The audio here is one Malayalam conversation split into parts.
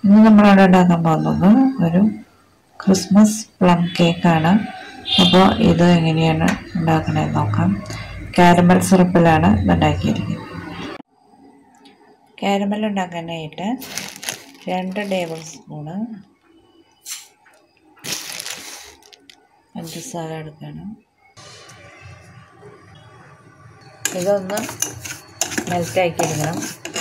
ഇന്ന് നമ്മളിവിടെ ഉണ്ടാക്കാൻ പോകുന്നത് ഒരു ക്രിസ്മസ് പ്ലം കേക്കാണ് അപ്പോൾ ഇത് എങ്ങനെയാണ് ഉണ്ടാക്കണതെന്ന് നോക്കാം കാരമൽ സിറപ്പിലാണ് ഇത് ഉണ്ടാക്കിയിരിക്കുന്നത് കാരമൽ ഉണ്ടാക്കാനായിട്ട് രണ്ട് ടേബിൾ സ്പൂണ് പഞ്ചസാര എടുക്കണം ഇതൊന്ന് മെൽറ്റാക്കി എടുക്കണം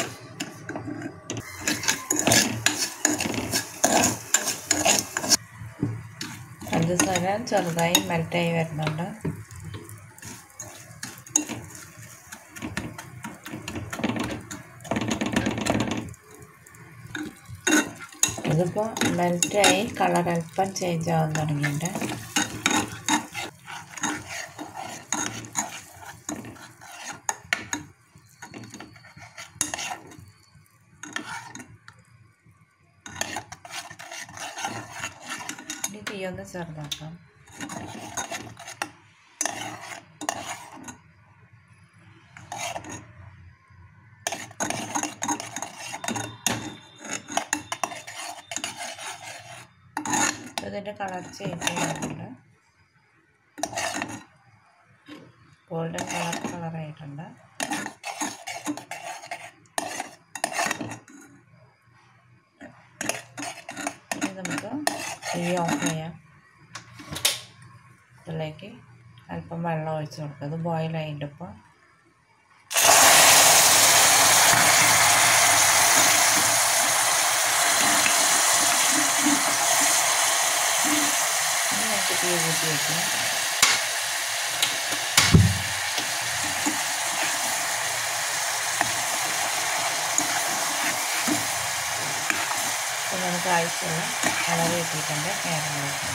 പഞ്ചസാര ചെറുതായി മെൽറ്റായി വരുന്നുണ്ട് ഇതിപ്പോൾ മെൽറ്റായി കളർ അല്പം ചേഞ്ച് ആവാൻ തുടങ്ങിയിട്ടുണ്ട് ഇനി തീയൊന്ന് ചെറുതാക്കാം ഇതിൻ്റെ കളർ ചേഞ്ച് ചെയ്യുന്നുണ്ട് ഗോൾഡൻ കളർ കളറായിട്ടുണ്ട് ഇനി നമുക്ക് തീ ഓഫ് ചെയ്യാം ഇതിലേക്ക് അല്പം വെള്ളം ഒഴിച്ച് കൊടുക്കുക ഇത് ബോയിൽ ആയിട്ട് ഇപ്പോൾ ഇനി നമുക്ക് തീ കൂട്ടി വയ്ക്കാം അപ്പോൾ നമുക്ക് ആവശ്യമുള്ള അളവ് കിട്ടിയിട്ടുണ്ട് കേരളത്തിൽ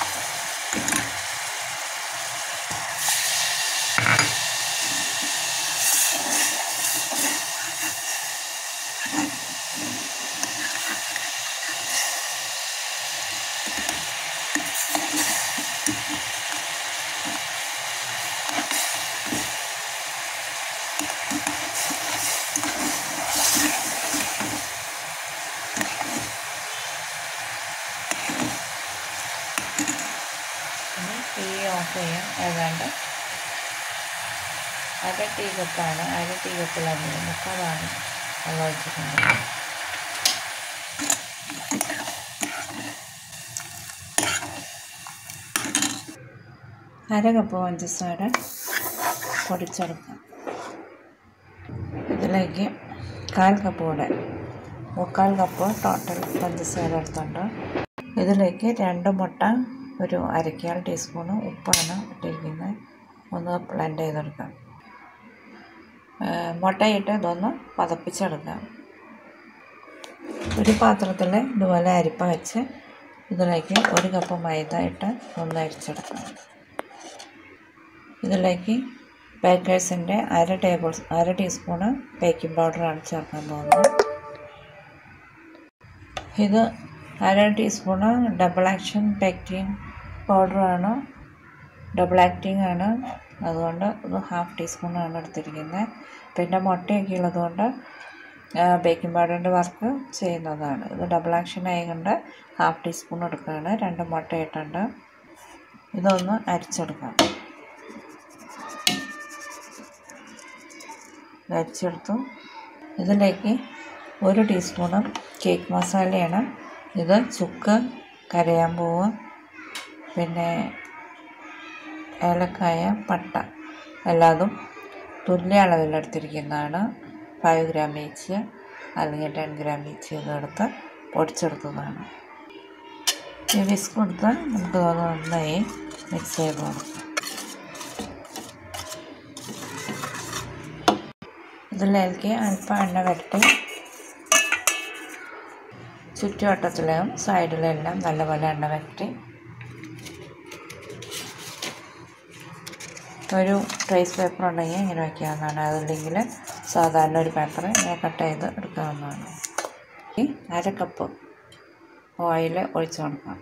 ഇനി തീ ഓഫ് ചെയ്യാം ഏതാണ്ട് അര ടീ കപ്പാണ് അര ടീ കപ്പിലാണ് മുക്കാലാണ് വെള്ളം ഒഴിച്ചിട്ടുണ്ട് അര കപ്പ് പഞ്ചസാര പൊടിച്ചെടുക്കാം ഇതിലേക്ക് കാൽ കപ്പ് കൂടെ മുക്കാൽ കപ്പ് ടോട്ടൽ പഞ്ചസാര എടുത്തുണ്ട് ഇതിലേക്ക് രണ്ട് മുട്ട ഒരു അരക്കാൽ ടീസ്പൂണ് ഉപ്പാണ് ഇട്ടിരിക്കുന്നത് ഒന്ന് ബ്ലെൻഡ് ചെയ്തെടുക്കാം മുട്ടയിട്ട് ഇതൊന്ന് പതപ്പിച്ചെടുക്കാം ഒരു പാത്രത്തിൽ ഇതുപോലെ അരിപ്പ വെച്ച് ഇതിലേക്ക് ഒരു കപ്പ് മൈദ ഇട്ട് ഒന്ന് അരിച്ചെടുക്കാം ഇതിലേക്ക് ബേക്കേഴ്സിൻ്റെ അര ടേബിൾ അര ടീസ്പൂണ് ബേക്കിംഗ് പൗഡറാണ് ചേർക്കാൻ പോകുന്നത് ഇത് അര ടീസ്പൂണ് ഡബിൾ ആക്ഷൻ ബേക്കിംഗ് പൗഡറാണ് ഡബിൾ ആക്ടിങ് ആണ് അതുകൊണ്ട് ഇത് ഹാഫ് ടീസ്പൂണാണ് എടുത്തിരിക്കുന്നത് പിന്നെ മുട്ടയൊക്കെ ഉള്ളതുകൊണ്ട് ബേക്കിംഗ് പൗഡറിൻ്റെ വർക്ക് ചെയ്യുന്നതാണ് ഇത് ഡബിൾ ആക്ഷൻ ആയതുകൊണ്ട് ഹാഫ് ടീസ്പൂൺ എടുക്കുകയാണ് രണ്ട് മുട്ട ഇട്ടുണ്ട് ഇതൊന്ന് അരിച്ചെടുക്കാം അരിച്ചെടുത്തു ഇതിലേക്ക് ഒരു ടീസ്പൂണ് കേക്ക് മസാലയാണ് ഇത് ചുക്ക് കരയാമ്പൂവ് പിന്നെ ഏലക്കായ പട്ട എല്ലാതും തുല്യ അളവിലെടുത്തിരിക്കുന്നതാണ് ഫൈവ് ഗ്രാം ഈച്ച് അല്ലെങ്കിൽ ടെൻ ഗ്രാം ഈച്ച് ഇതെടുത്ത് പൊടിച്ചെടുത്തതാണ് ഈ വിസ്ക് കൊടുത്ത് നമുക്ക് നന്നായി മിക്സ് ചെയ്ത് കൊടുക്കാം ഇതിലേക്ക് അല്പം എണ്ണ വരട്ടി ചുറ്റുവട്ടത്തിലും സൈഡിലെല്ലാം നല്ലപോലെ എണ്ണ വരട്ടി ഒരു ട്രേസ് പേപ്പർ ഉണ്ടെങ്കിൽ ഇങ്ങനെ വയ്ക്കാവുന്നതാണ് അതല്ലെങ്കിൽ സാധാരണ ഒരു പേപ്പർ ഇങ്ങനെ കട്ട് ചെയ്ത് എടുക്കാവുന്നതാണ് അര കപ്പ് ഓയിൽ ഒഴിച്ചു കൊടുക്കാം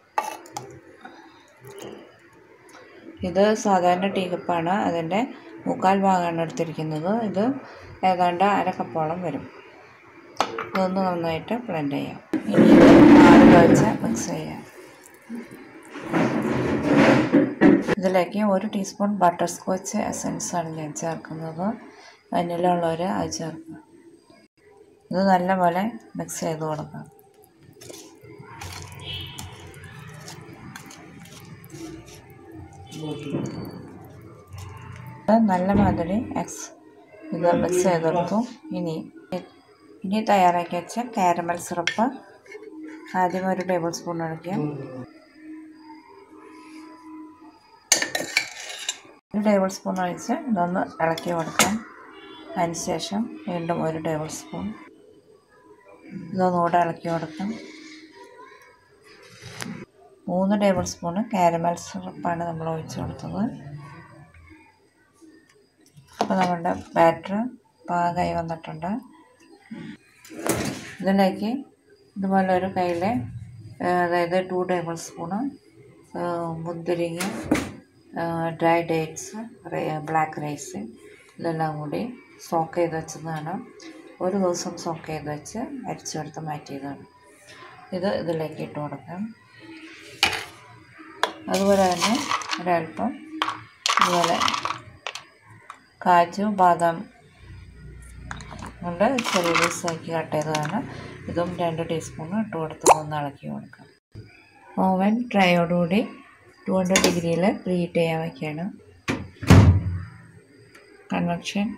ഇത് സാധാരണ ടീ കപ്പാണ് അതിൻ്റെ മുക്കാൽ ഭാഗമാണ് എടുത്തിരിക്കുന്നത് ഇത് ഏതാണ്ട് അര കപ്പോളം വരും ഇതൊന്ന് നന്നായിട്ട് ബ്ലെൻഡ് ചെയ്യാം ഇനി പാലിൽ വെച്ച് മിക്സ് ചെയ്യാം ഇതിലേക്ക് ഒരു ടീസ്പൂൺ ബട്ടർ സ്കോച്ച് എസൻസ് ആണ് ഞാൻ ചേർക്കുന്നത് വനില ഉള്ളവർ അത് ചേർക്കുക ഇത് നല്ലപോലെ മിക്സ് ചെയ്ത് കൊടുക്കാം നല്ല മാതിരി എക്സ് ഇത് മിക്സ് ചെയ്തെടുത്തു ഇനി ഇനി തയ്യാറാക്കി വെച്ച കാരമൽ സിറപ്പ് ആദ്യം ഒരു ടേബിൾ സ്പൂൺ ഒഴിക്കുക ഒരു ടേബിൾ സ്പൂൺ ഒഴിച്ച് ഇതൊന്ന് ഇളക്കി കൊടുക്കാം അതിനുശേഷം വീണ്ടും ഒരു ടേബിൾ സ്പൂൺ ഇതൊന്നുകൂടെ ഇളക്കി കൊടുക്കാം മൂന്ന് ടേബിൾ സ്പൂണ് കാരമൽ സിറപ്പാണ് നമ്മൾ ഒഴിച്ച് കൊടുത്തത് അപ്പോൾ നമ്മുടെ ബാറ്റർ പാകമായി വന്നിട്ടുണ്ട് ഇതിലേക്ക് ഇതുപോലെ ഒരു കയ്യിൽ അതായത് ടു ടേബിൾ സ്പൂണ് മുന്തിരിങ്ങ ഡ്രൈ ഡേറ്റ്സ് ബ്ലാക്ക് റൈസ് ഇതെല്ലാം കൂടി സോക്ക് ചെയ്ത് വെച്ചതാണ് ഒരു ദിവസം സോക്ക് ചെയ്ത് വെച്ച് അരിച്ചെടുത്ത് മാറ്റിയതാണ് ഇത് ഇതിലേക്ക് ഇട്ട് കൊടുക്കാം അതുപോലെ തന്നെ ഒരല്പം ഇതുപോലെ കാജു ബാദാം കൊണ്ട് ചെറിയ പീസാക്കി കട്ട് ചെയ്തതാണ് ഇതും രണ്ട് ടീസ്പൂൺ ഇട്ട് കൊടുത്ത് ഒന്ന് ഇളക്കി കൊടുക്കാം ഓവൻ ഡ്രൈയോടുകൂടി ടു ഹൺഡ്രഡ് ഡിഗ്രിയിൽ പ്രീഹീറ്റ് ചെയ്യാൻ വയ്ക്കുകയാണ് കൺവെക്ഷൻ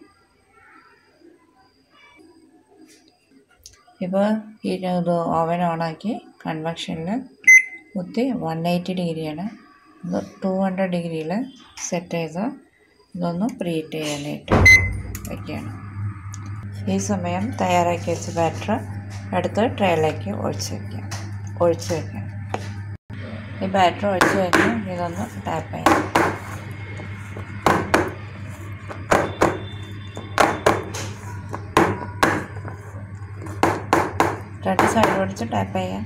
ഇപ്പോൾ ഇത് ഓവൻ ഓണാക്കി കൺവെക്ഷനിൽ കുത്തി വൺ എയ്റ്റി ഡിഗ്രിയാണ് ഇത് ടു ഹൺഡ്രഡ് ഡിഗ്രിയിൽ സെറ്റ് ചെയ്ത് ഇതൊന്ന് പ്രീഹീറ്റ് ചെയ്യാനായിട്ട് വയ്ക്കുകയാണ് ഈ സമയം തയ്യാറാക്കി വെച്ച ബാറ്റർ അടുത്ത് ട്രേയിലേക്ക് ഒഴിച്ച് വയ്ക്കാം ഒഴിച്ച് വയ്ക്കാം ഈ ബാറ്റർ ഒഴിച്ച് കഴിഞ്ഞ് ഇതൊന്ന് ടാപ്പ് ചെയ്യാം രണ്ട് സൈഡ് ഒടിച്ച് ടാപ്പ് ചെയ്യാം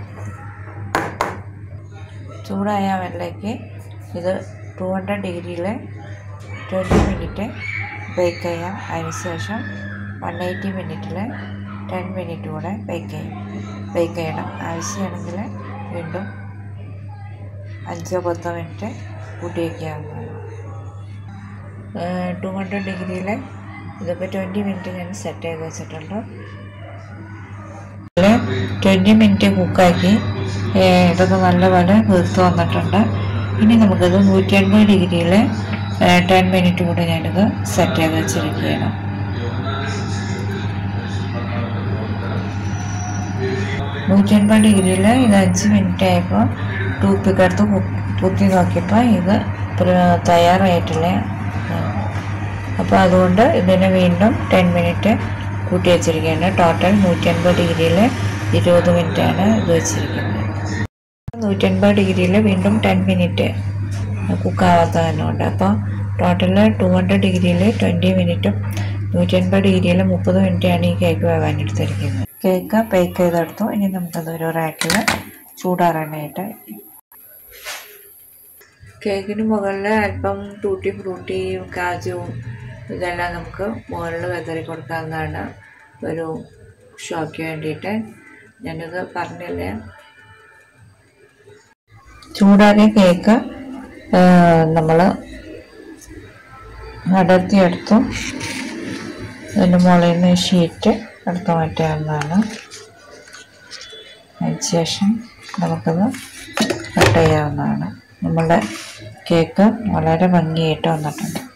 ചൂടായ അവനിലേക്ക് ഇത് ടു ഹൺഡ്രഡ് ഡിഗ്രിയിൽ ട്വൻറ്റി മിനിറ്റ് ബേക്ക് ചെയ്യാം അതിനുശേഷം വൺ എയ്റ്റി മിനിറ്റിൽ ടെൻ മിനിറ്റ് കൂടെ ബേക്ക് ചെയ്യും ബേക്ക് ചെയ്യണം ആവശ്യമാണെങ്കിൽ വീണ്ടും അഞ്ചോ പത്തോ മിനിറ്റ് കൂട്ടി വയ്ക്കാവുന്നതാണ് ടു ഹൺഡ്രഡ് ഡിഗ്രിയിൽ ഇതിപ്പോൾ ട്വൻറ്റി മിനിറ്റ് ഞാൻ സെറ്റ് ചെയ്ത് വെച്ചിട്ടുണ്ട് ട്വൻറ്റി മിനിറ്റ് കുക്കാക്കി ഇതൊക്കെ നല്ലപോലെ വീർത്ത് വന്നിട്ടുണ്ട് ഇനി നമുക്കിത് നൂറ്റി എൺപത് ഡിഗ്രിയിൽ ടെൻ മിനിറ്റ് കൂടെ ഞാനിത് സെറ്റ് ചെയ്ത് വെച്ചിരിക്കുകയാണ് നൂറ്റി എൺപത് ഡിഗ്രിയിൽ ഇത് അഞ്ച് മിനിറ്റ് ആയപ്പോൾ ടൂപ്പിക്കടുത്ത് കുത്തി നോക്കിയപ്പോൾ ഇത് തയ്യാറായിട്ടില്ല അപ്പോൾ അതുകൊണ്ട് ഇതിന് വീണ്ടും ടെൻ മിനിറ്റ് കൂട്ടി വെച്ചിരിക്കുകയാണ് ടോട്ടൽ നൂറ്റി അൻപത് ഡിഗ്രിയിൽ ഇരുപത് മിനിറ്റാണ് ഇത് വെച്ചിരിക്കുന്നത് നൂറ്റി അൻപത് ഡിഗ്രിയിൽ വീണ്ടും ടെൻ മിനിറ്റ് കുക്കാവാത്തതിനുണ്ട് അപ്പോൾ ടോട്ടൽ ടു ഹൺഡ്രഡ് ഡിഗ്രിയിൽ ട്വൻറ്റി മിനിറ്റും നൂറ്റി അൻപത് ഡിഗ്രിയിൽ മുപ്പത് മിനിറ്റാണ് ഈ കേക്ക് വേവാനെടുത്തിരിക്കുന്നത് കേക്ക് ബേക്ക് ചെയ്തെടുത്തു ഇനി നമുക്കത് ഒരു റാക്കിൽ ചൂടാറാനായിട്ട് കേക്കിന് മുകളിൽ അല്പം ടൂട്ടി ഫ്രൂട്ടി കാജുവും ഇതെല്ലാം നമുക്ക് മുകളിൽ വെതറി കൊടുക്കാവുന്നതാണ് ഒരു ഷോയ്ക്ക് വേണ്ടിയിട്ട് ഞാനിത് പറഞ്ഞില്ലേ ചൂടാറിയ കേക്ക് നമ്മൾ അടർത്തിയെടുത്തു അതിൻ്റെ മുകളിൽ നിന്ന് ഷീറ്റ് എടുത്ത് മാറ്റാവുന്നതാണ് അതിനുശേഷം നമുക്കത് കട്ട് ചെയ്യാവുന്നതാണ് നമ്മളുടെ കേക്ക് വളരെ ഭംഗിയായിട്ട് വന്നിട്ടുണ്ട്